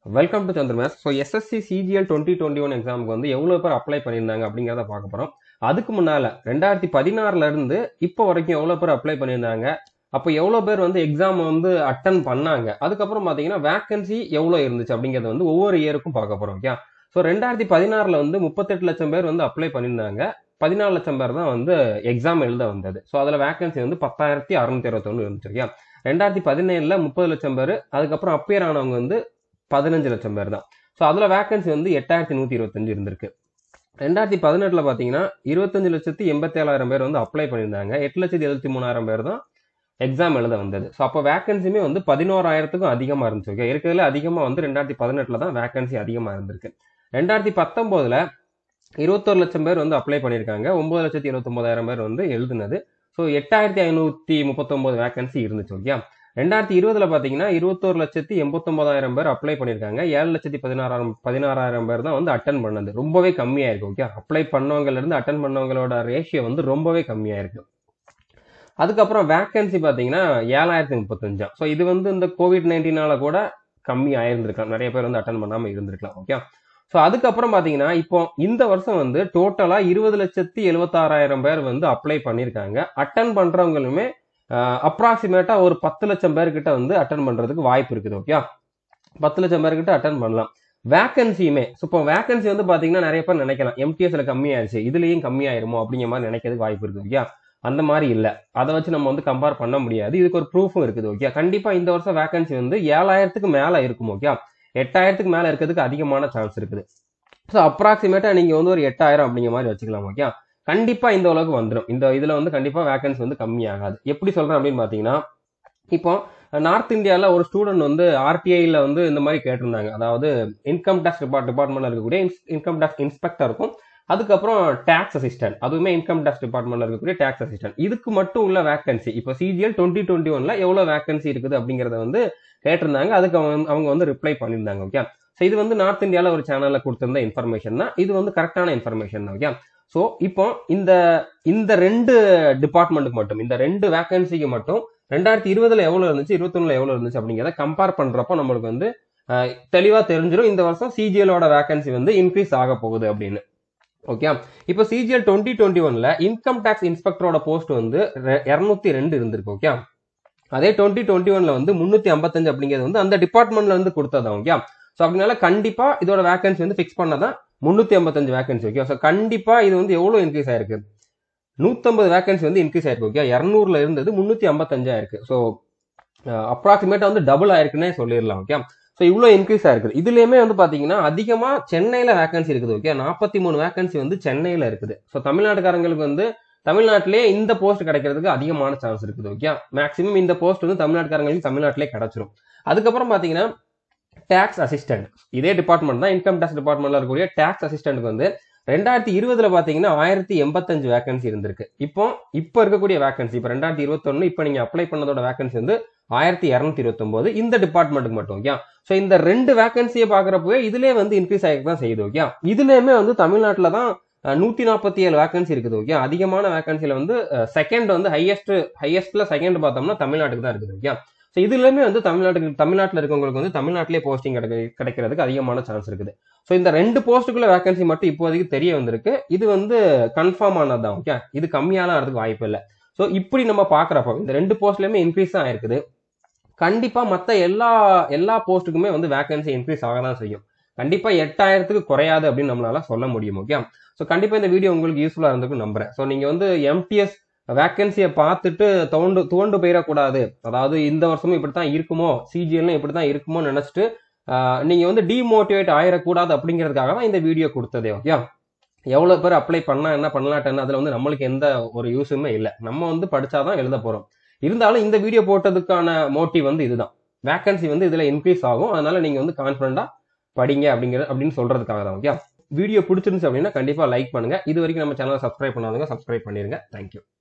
welcome to சந்திரமேஸ் so SSC CGL twenty twenty one எக்ஸாமுக்கு வந்து எவ்வளோ பேர் அப்ளை பண்ணியிருந்தாங்க அப்படிங்கிறத பார்க்க போகிறோம் அதுக்கு முன்னால் ரெண்டாயிரத்தி பதினாறுல இருந்து இப்போ வரைக்கும் எவ்வளோ பேர் அப்ளை பண்ணியிருந்தாங்க அப்போ எவ்வளோ பேர் வந்து எக்ஸாம் வந்து அட்டன் பண்ணாங்க அதுக்கப்புறம் பார்த்தீங்கன்னா வேகன்சி எவ்வளோ இருந்துச்சு அப்படிங்கிறத வந்து ஒவ்வொரு இயருக்கும் பார்க்க போகிறோம் ஓகே ஸோ ரெண்டாயிரத்தி பதினாறில் வந்து முப்பத்தெட்டு லட்சம் பேர் வந்து அப்ளை பண்ணியிருந்தாங்க பதினாலு லட்சம் பேர் தான் வந்து எக்ஸாம் எழுத வந்தது ஸோ அதில் வேகன்சி வந்து பத்தாயிரத்தி அறுநூத்தி இருபத்தொன்று இருந்துச்சு ஓகே ரெண்டாயிரத்தி பதினேழில் முப்பது லட்சம் பேர் அதுக்கப்புறம் அப்பியர் ஆனவங்க வந்து பதினஞ்சு லட்சம் பேர் தான் ஸோ அதில் வேகன்சி வந்து எட்டாயிரத்தி நூற்றி இருபத்தஞ்சு இருந்திருக்கு ரெண்டாயிரத்தி பதினெட்டில் பார்த்தீங்கன்னா இருபத்தஞ்சு லட்சத்தி எண்பத்தேழாயிரம் பேர் வந்து அப்ளை பண்ணியிருந்தாங்க எட்டு லட்சத்தி எழுபத்தி மூணாயிரம் பேர் தான் எக்ஸாம் எழுத வந்தது ஸோ அப்போ வேகன்சியுமே வந்து பதினோராயிரத்துக்கும் அதிகமாக இருந்துச்சு ஓகே இருக்கிறதுல அதிகமாக வந்து ரெண்டாயிரத்தி பதினெட்டில் தான் வேகன்சி அதிகமாக இருந்திருக்கு ரெண்டாயிரத்தி பத்தொம்போதில் இருபத்தொரு லட்சம் பேர் வந்து அப்ளை பண்ணியிருக்காங்க ஒம்பது லட்சத்தி இருபத்தொம்போதாயிரம் பேர் வந்து எழுதுனது ஸோ எட்டாயிரத்தி ஐநூற்றி முப்பத்தொம்போது வேகன்சி இருந்துச்சு ஓகே ரெண்டாயிரத்தி இருபதுல பார்த்தீங்கன்னா இருபத்தோரு லட்சத்தி எண்பத்தொன்பதாயிரம் பேர் அப்ளை பண்ணியிருக்காங்க ஏழு லட்சத்தி பதினாறாயிரம் பதினாறாயிரம் பேர் தான் வந்து அட்டன் பண்ணது ரொம்பவே கம்மியாக இருக்கு ஓகே அப்ளை பண்ணவங்கல இருந்து அட்டன் பண்ணவங்களோட ரேஷியோ வந்து ரொம்பவே கம்மியாக இருக்கு அதுக்கப்புறம் வேகன்சி பார்த்தீங்கன்னா ஏழாயிரத்தி முப்பத்தஞ்சா ஸோ இது வந்து இந்த கோவிட் நைன்டீனால கூட கம்மி ஆயிருந்திருக்கலாம் நிறைய பேர் வந்து அட்டன் பண்ணாமல் இருந்திருக்கலாம் ஓகே ஸோ அதுக்கப்புறம் பார்த்தீங்கன்னா இப்போ இந்த வருஷம் வந்து டோட்டலாக இருபது லட்சத்தி எழுபத்தாறாயிரம் பேர் வந்து அப்ளை பண்ணியிருக்காங்க அட்டன் பண்ணுறவங்களுமே அப்ராக்சிமேட்டா ஒரு பத்து லட்சம் பேர்கிட்ட வந்து அட்டன் பண்றதுக்கு வாய்ப்பு இருக்குது ஓகே பத்து லட்சம் பேர்கிட்ட அட்டன் பண்ணலாம் வேகன்சியுமே ஸோ இப்போ வேகன்சி வந்து பாத்தீங்கன்னா நிறைய பேர் நினைக்கலாம் எம்டிஎஸ்ல கம்மியாயிருச்சு இதுலயும் கம்மியாயிருமோ அப்படிங்கிற மாதிரி நினைக்கிறதுக்கு வாய்ப்பு இருக்குது ஓகே அந்த மாதிரி இல்லை அதை வச்சு நம்ம வந்து கம்பேர் பண்ண முடியாது இதுக்கு ஒரு ப்ரூஃபும் இருக்குது ஓகே கண்டிப்பா இந்த வருஷம் வேகன்சி வந்து ஏழாயிரத்துக்கு மேல இருக்கும் ஓகே எட்டாயிரத்துக்கு மேல இருக்கிறதுக்கு அதிகமான சான்ஸ் இருக்குது ஸோ அப்ராக்சிமேட்டா நீங்க வந்து ஒரு எட்டாயிரம் அப்படிங்கிற மாதிரி வச்சுக்கலாம் ஓகே கண்டிப்பா இந்த அளவுக்கு வந்துடும் இந்த இதுல வந்து கண்டிப்பா வேகன்சி வந்து கம்மியாகாது எப்படி சொல்றேன் அப்படின்னு பாத்தீங்கன்னா இப்போ நார்த் இந்தியாவில் ஒரு ஸ்டூடெண்ட் வந்து ஆர்டிஐல வந்து இந்த மாதிரி கேட்டிருந்தாங்க அதாவது இன்கம் டேக்ஸ் டிபார்ட் டிபார்ட்மெண்ட்ல இருக்கக்கூடிய இன்கம் டேக்ஸ் இன்ஸ்பெக்டருக்கும் அதுக்கப்புறம் டேக்ஸ் அசிஸ்டன்ட் அதுவுமே இன்கம் டேக்ஸ் டிபார்ட்மெண்ட்ல இருக்கக்கூடிய டேக்ஸ் அசிஸ்டன்ட் இதுக்கு மட்டும் உள்ள வேகன்சி இப்போ சிஜிஎல் டுவெண்ட்டி டுவெண்ட்டி ஒன்ல எவ்வளவு வேகன்சி இருக்குது அப்படிங்கறத வந்து கேட்டிருந்தாங்க அதுக்கு அவங்க அவங்க வந்து ரிப்ளை பண்ணியிருந்தாங்க ஓகே ஸோ இது வந்து நார்த் இந்தியாவில் ஒரு சேனல்ல கொடுத்திருந்த இன்ஃபர்மேஷன் தான் இது வந்து கரெக்டான இன்ஃபர்மேஷன் தான் ஓகே ஸோ இப்போ இந்த இந்த ரெண்டு டிபார்ட்மெண்ட்டுக்கு மட்டும் இந்த ரெண்டு வேகன்சிக்கு மட்டும் ரெண்டாயிரத்தி இருபதுல எவ்வளவு இருந்துச்சு இருபத்தொன்னுல எவ்வளவு இருந்துச்சு அப்படிங்கிறத கம்பேர் பண்றப்போ நம்மளுக்கு வந்து தெளிவா தெரிஞ்சிடும் இந்த வருஷம் சிஜிஎலோட வேகன்சி வந்து இன்க்ரீஸ் ஆக போகுது அப்படின்னு ஓகே இப்போ சிஜிஎல் டுவெண்ட்டி டுவெண்ட்டி ஒன்ல இன்கம் டேக்ஸ் இன்ஸ்பெக்டரோட போஸ்ட் வந்து இரநூத்தி ரெண்டு இருந்திருக்கு ஓகே அதே டுவெண்ட்டி டுவெண்ட்டி ஒன்ல வந்து முன்னூத்தி ஐம்பத்தஞ்சு அப்படிங்கிறது வந்து அந்த டிபார்ட்மெண்ட்ல இருந்து கொடுத்ததா ஓகே ஸோ அப்படினால கண்டிப்பா இதோட வேகன்சி வந்து ஃபிக்ஸ் பண்ணதான் முன்னூத்தி ஐம்பத்தஞ்சு வேகன்சி ஓகே ஸோ கண்டிப்பா இது வந்து எவ்வளவு இன்க்ரீஸ் ஆயிருக்கு நூத்தம்பது வேகன்சி வந்து இன்க்ரீஸ் ஆயிருக்கு ஓகே இரநூறுல இருந்தது முன்னூத்தி ஐம்பத்தஞ்சா இருக்கு ஸோ அப்ராக்சிமேட்டா வந்து டபுள் ஆயிருக்குன்னே சொல்லிடலாம் ஓகே ஸோ இவ்வளோ இன்க்ரீஸ் ஆயிருக்குது இதுலயுமே வந்து பாத்தீங்கன்னா அதிகமா சென்னையில வேகன்சி இருக்குது ஓகே நாற்பத்தி மூணு வேகன்சி வந்து சென்னையில இருக்குது ஸோ தமிழ்நாட்டுக்காரங்களுக்கு வந்து தமிழ்நாட்டிலே இந்த போஸ்ட் கிடைக்கிறதுக்கு அதிகமான சான்ஸ் இருக்குது ஓகே மேக்ஸிமம் இந்த போஸ்ட் வந்து தமிழ்நாட்டுக்காரங்களுக்கு தமிழ்நாட்டிலே கிடைச்சிரும் அதுக்கப்புறம் பாத்தீங்கன்னா டேக்ஸ் அசிஸ்டன்ட் இதே டிபார்ட்மெண்ட் தான் இன்கம் டேக்ஸ் டிபார்ட்மெண்ட்ல இருக்கக்கூடிய டேக்ஸ் அசிஸ்டன்ட்க்கு வந்து ரெண்டாயிரத்தி இருபதுல பாத்தீங்கன்னா ஆயிரத்தி எண்பத்தஞ்சு வேகன்சி இருந்திருக்கு இப்போ இப்போ இருக்கக்கூடிய வேகன்சி இப்போ ரெண்டாயிரத்தி இருபத்தொன்னு இப்போ நீங்க அப்ளை பண்ணதோட வேகன்சி வந்து ஆயிரத்தி இரநூத்தி இருபத்தொன்பது இந்த டிபார்ட்மெண்ட்டுக்கு மட்டும் ஓகே ஸோ இந்த ரெண்டு வேகன்சியை பாக்குறப்பவே இதுலயே வந்து இன்க்ரீஸ் ஆகிட்டு தான் செய்யுது ஓகே இதுலயுமே வந்து தமிழ்நாட்டில் தான் நூத்தி நாற்பத்தி ஏழு வேகன்சி இருக்குது ஓகே அதிகமான வேகன்சில வந்து செகண்ட் வந்து ஹையஸ்ட் ஹையஸ்ட்ல செகண்ட் பார்த்தோம்னா தமிழ்நாட்டுக்கு தான் இருக்குது ஓகே ஸோ இதுலயுமே வந்து தமிழ்நாட்டுக்கு தமிழ்நாட்டில் இருக்கவங்களுக்கு வந்து தமிழ்நாட்டிலே போஸ்டிங் கிடைக்க கிடைக்கிறதுக்கு அதிகமான சான்ஸ் இருக்குது ஸோ இந்த ரெண்டு போஸ்ட்டுக்குள்ள வேகன்சி மட்டும் இப்போதைக்கு தெரிய வந்திருக்கு இது வந்து கன்ஃபார்ம் ஆனதுதான் ஓகே இது கம்மியான ஆகிறதுக்கு வாய்ப்பு இல்லை ஸோ இப்படி நம்ம பாக்குறப்போ இந்த ரெண்டு போஸ்ட்லயுமே இன்க்ரீஸ் தான் ஆயிருக்குது கண்டிப்பா மற்ற எல்லா எல்லா போஸ்ட்டுக்குமே வந்து வேகன்சி இன்க்ரீஸ் ஆக தான் செய்யும் கண்டிப்பா எட்டாயிரத்துக்கு குறையாது அப்படின்னு நம்மளால சொல்ல முடியும் ஓகே ஸோ கண்டிப்பா இந்த வீடியோ உங்களுக்கு யூஸ்ஃபுல்லா இருந்திருக்கும் நம்புறேன் ஸோ நீங்க வந்து எம்டிஎஸ் வேக்கன்சியை பார்த்துட்டு தோண்டு துவண்டு போயிடக்கூடாது அதாவது இந்த வருஷமும் இப்படித்தான் இருக்குமோ சிஜிஎல்லும் இப்படித்தான் இருக்குமோ நினைச்சிட்டு நீங்க வந்து டிமோட்டிவேட் ஆயிடக்கூடாது அப்படிங்கிறதுக்காக தான் இந்த வீடியோ கொடுத்ததே ஓகே எவ்வளவு பேர் அப்ளை பண்ணா என்ன பண்ணலாட்டேன்னு அதுல வந்து நம்மளுக்கு எந்த ஒரு யூஸுமே இல்லை நம்ம வந்து படிச்சாதான் எழுத போறோம் இருந்தாலும் இந்த வீடியோ போட்டதுக்கான மோட்டிவ் வந்து இதுதான் வேக்கன்சி வந்து இதுல இன்க்ரீஸ் ஆகும் அதனால நீங்க வந்து கான்பிடண்டா படிங்க அப்படிங்கிற அப்படின்னு சொல்றதுக்காக தான் ஓகே வீடியோ பிடிச்சிருந்துச்சு அப்படின்னா கண்டிப்பா லைக் பண்ணுங்க இது வரைக்கும் நம்ம சேனலை சப்ஸ்கிரைப் பண்ணாதவங்க சப்ஸ்கிரைப் பண்ணிருங்க தேங்க்யூ